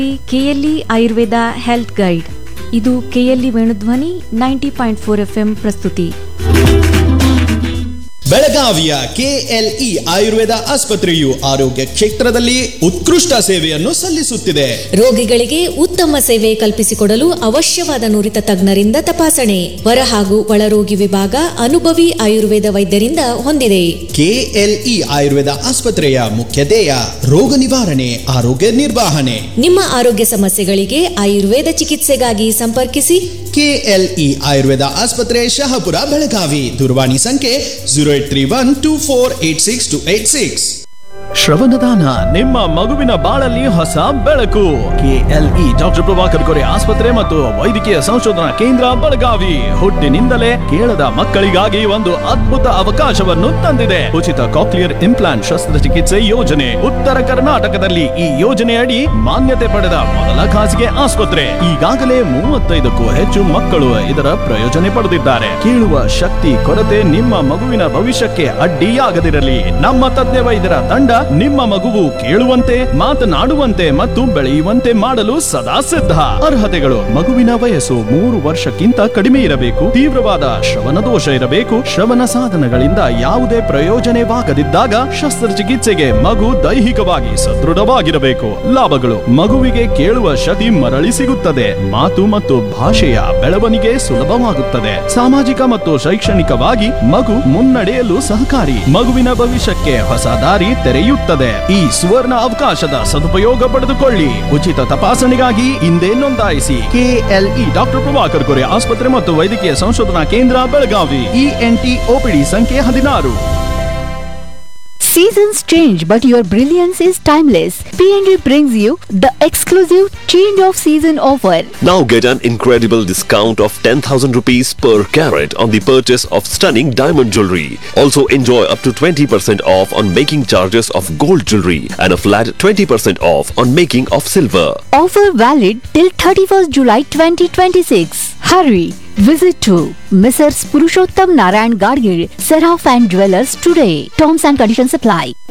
KLE Ayurveda health guide ಇದು KLE Venudhwani ninety point four F ಪ್ರಸ್ತುತಿ ಬೆಳಗಾವಿಯ ಕೆಎಲ್ಇ ಆಯುರ್ವೇದ ಆಸ್ಪತ್ರೆಯು ಆರೋಗ್ಯ ಕ್ಷೇತ್ರದಲ್ಲಿ ಉತ್ಕೃಷ್ಟ ಸೇವೆಯನ್ನು ಸಲ್ಲಿಸುತ್ತಿದೆ ರೋಗಿಗಳಿಗೆ ಉತ್ತಮ ಸೇವೆ ಕಲ್ಪಿಸಿಕೊಡಲು ಅವಶ್ಯವಾದ ನುರಿತ ತಜ್ಞರಿಂದ ತಪಾಸಣೆ ಹೊರ ಹಾಗೂ ಒಳರೋಗಿ ವಿಭಾಗ ಅನುಭವಿ ಆಯುರ್ವೇದ ವೈದ್ಯರಿಂದ ಹೊಂದಿದೆ ಕೆಎಲ್ಇ ಆಯುರ್ವೇದ ಆಸ್ಪತ್ರೆಯ ಮುಖ್ಯ ಧ್ಯೇಯ ರೋಗ ನಿವಾರಣೆ ಆರೋಗ್ಯ ನಿರ್ವಹಣೆ ನಿಮ್ಮ ಆರೋಗ್ಯ ಸಮಸ್ಯೆಗಳಿಗೆ ಆಯುರ್ವೇದ ಚಿಕಿತ್ಸೆಗಾಗಿ ಸಂಪರ್ಕಿಸಿ ಕೆಎಲ್ಇ ಆಯುರ್ವೇದ ಆಸ್ಪತ್ರೆ ಶಹಾಪುರ ಬೆಳಗಾವಿ ದೂರವಾಣಿ ಸಂಖ್ಯೆ zero eight three one two four eight six two eight six ಶ್ರವಣದಾನ ನಿಮ್ಮ ಮಗುವಿನ ಬಾಳಲ್ಲಿ ಹೊಸ ಬೆಳಕು ಕೆಎಲ್ಇ ಡಾಕ್ಟರ್ ಪ್ರಭಾಕರ್ ಕೊರೆ ಆಸ್ಪತ್ರೆ ಮತ್ತು ವೈದ್ಯಕೀಯ ಸಂಶೋಧನಾ ಕೇಂದ್ರ ಬೆಳಗಾವಿ ಹುಟ್ಟಿನಿಂದಲೇ ಕೇಳದ ಮಕ್ಕಳಿಗಾಗಿ ಒಂದು ಅದ್ಭುತ ಅವಕಾಶವನ್ನು ತಂದಿದೆ ಉಚಿತ ಕಾಕ್ಲಿಯರ್ ಇಂಪ್ಲಾಂಟ್ ಶಸ್ತ್ರಚಿಕಿತ್ಸೆ ಯೋಜನೆ ಉತ್ತರ ಕರ್ನಾಟಕದಲ್ಲಿ ಈ ಯೋಜನೆಯಡಿ ಮಾನ್ಯತೆ ಪಡೆದ ಮೊದಲ ಖಾಸಗಿ ಆಸ್ಪತ್ರೆ ಈಗಾಗಲೇ ಮೂವತ್ತೈದಕ್ಕೂ ಹೆಚ್ಚು ಮಕ್ಕಳು ಇದರ ಪ್ರಯೋಜನೆ ಪಡೆದಿದ್ದಾರೆ ಕೇಳುವ ಶಕ್ತಿ ಕೊರತೆ ನಿಮ್ಮ ಮಗುವಿನ ಭವಿಷ್ಯಕ್ಕೆ ಅಡ್ಡಿಯಾಗದಿರಲಿ ನಮ್ಮ ತಜ್ಞ ವೈದ್ಯರ ತಂಡ ನಿಮ್ಮ ಮಗುವು ಕೇಳುವಂತೆ ಮಾತನಾಡುವಂತೆ ಮತ್ತು ಬೆಳೆಯುವಂತೆ ಮಾಡಲು ಸದಾ ಸಿದ್ಧ ಅರ್ಹತೆಗಳು ಮಗುವಿನ ವಯಸ್ಸು ಮೂರು ವರ್ಷಕ್ಕಿಂತ ಕಡಿಮೆ ಇರಬೇಕು ತೀವ್ರವಾದ ಶ್ರವಣ ದೋಷ ಇರಬೇಕು ಶ್ರವಣ ಸಾಧನಗಳಿಂದ ಯಾವುದೇ ಪ್ರಯೋಜನವಾಗದಿದ್ದಾಗ ಶಸ್ತ್ರಚಿಕಿತ್ಸೆಗೆ ಮಗು ದೈಹಿಕವಾಗಿ ಸದೃಢವಾಗಿರಬೇಕು ಲಾಭಗಳು ಮಗುವಿಗೆ ಕೇಳುವ ಶಕ್ತಿ ಮರಳಿ ಸಿಗುತ್ತದೆ ಮಾತು ಮತ್ತು ಭಾಷೆಯ ಬೆಳವಣಿಗೆ ಸುಲಭವಾಗುತ್ತದೆ ಸಾಮಾಜಿಕ ಮತ್ತು ಶೈಕ್ಷಣಿಕವಾಗಿ ಮಗು ಮುನ್ನಡೆಯಲು ಸಹಕಾರಿ ಮಗುವಿನ ಭವಿಷ್ಯಕ್ಕೆ ಹೊಸ ದಾರಿ ತೆರೆಯುತ್ತದೆ ಈ ಸುವರ್ಣ ಅವಕಾಶದ ಸದುಪಯೋಗ ಪಡೆದುಕೊಳ್ಳಿ ಉಚಿತ ತಪಾಸಣೆಗಾಗಿ ಹಿಂದೆ ನೋಂದಾಯಿಸಿ ಕೆಎಲ್ಇ ಡಾಕ್ಟರ್ ಪ್ರಭಾಕರ್ ಕೊರೆ ಆಸ್ಪತ್ರೆ ಮತ್ತು ವೈದ್ಯಕೀಯ ಸಂಶೋಧನಾ ಕೇಂದ್ರ ಬೆಳಗಾವಿ ಇಎನ್ಟಿ ಓಪಿಡಿ ಸಂಖ್ಯೆ ಹದಿನಾರು Seasons change, but your brilliance is timeless. PNG brings you the exclusive change of season offer. Now get an incredible discount of 10,000 rupees per carat on the purchase of stunning diamond jewelry. Also enjoy up to 20% off on making charges of gold jewelry and a flat 20% off on making of silver. Offer valid till 31st July 2026. Hurry! Visit to Messrs. Purushottam Narayan Gadgir, Seraph and Jewelers today. Terms and conditions apply.